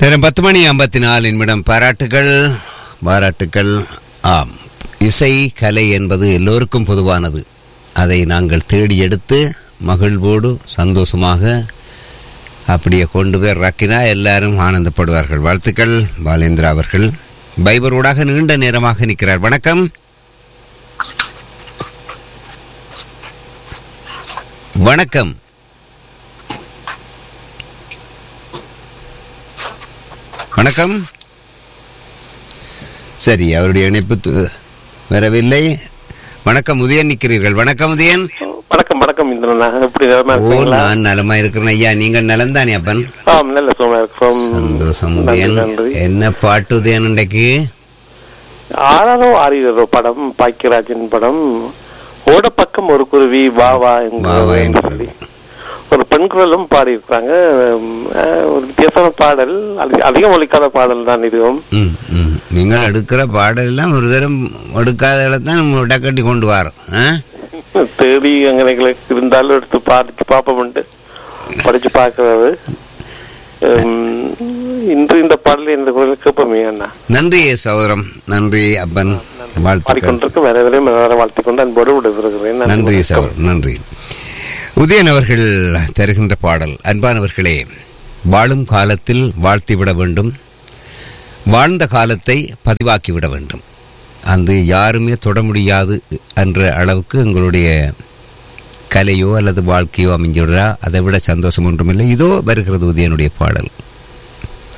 நேரம் பத்து மணி ஐம்பத்தி நாலு நிமிடம் பாராட்டுகள் பாராட்டுகள் ஆம் இசை கலை என்பது எல்லோருக்கும் பொதுவானது அதை நாங்கள் தேடி எடுத்து மகிழ்வோடு சந்தோஷமாக அப்படியே கொண்டு போய் ரக்கினா எல்லாரும் ஆனந்தப்படுவார்கள் வாழ்த்துக்கள் பாலேந்திரா அவர்கள் பைபரோடாக நீண்ட நேரமாக நிற்கிறார் வணக்கம் வணக்கம் வணக்கம் சரி அவருடைய இணைப்பு து- வரவில்லை வணக்கம் உதயன் நிற்கிறீர்கள் வணக்கம் உதயன் வணக்கம் வணக்கம் இந்திரண்ணா எப்படி நிலமா ஓ இருக்கீங்களா நான் நலமா இருக்கிறேன் ஐயா நீங்கள் நலம்தானே அப்பன் ஆம் நல்ல சுகமா இருக்கும் சந்தோஷம் நன்றி, உதயன் நன்றி என்ன பாட்டு உதயன் இன்றைக்கு ஆறாரோ ஆறிரோ படம் பாக்கியராஜன் படம் ஓட பக்கம் ஒரு குருவி வா வா வா வா என்று என்கிறது. சொல்லி ஒரு பெண் குரலும் பாடியிருக்காங்க உம், அஹ், ஒரு வித்தியாசமான பாடல் அதிக- அதிகம் ஒலிக்காத பாடல் தான் இதுவும் ம், ம். நீங்கள் எடுக்கிற பாடலாம் ஒரு தரம் எடுக்காத தான் நம்ம டக்கட்டி கொண்டு வரோம் ஆ? தேடி அங்கே இருந்தாலும் எடுத்து பாடிச்சு பார்ப்போம்ட்டு படிச்சு பார்க்கறது உம், இன்று இந்த பாடல் இந்த குரல் கேட்போமே அண்ணா நன்றி சகோதரம் நன்றி அப்பன் வாழ்த்துக்கள் பாடிக்கொண்டிருக்கும் வேற எதிரையும் வேற வாழ்த்திக் கொண்டு அன்போடு விடுகிறேன் நன்றி வணக்கம். சகோதரன் நன்றி உதயன் அவர்கள் தருகின்ற பாடல் அன்பானவர்களே வாழும் காலத்தில் வாழ்த்திவிட வேண்டும் வாழ்ந்த காலத்தை பதிவாக்கிவிட வேண்டும் அந்த யாருமே தொட முடியாது என்ற அளவுக்கு எங்களுடைய கலையோ அல்லது வாழ்க்கையோ அமைஞ்சுவிடா அதை விட சந்தோஷம் ஒன்றுமில்லை இதோ வருகிறது உதயனுடைய பாடல்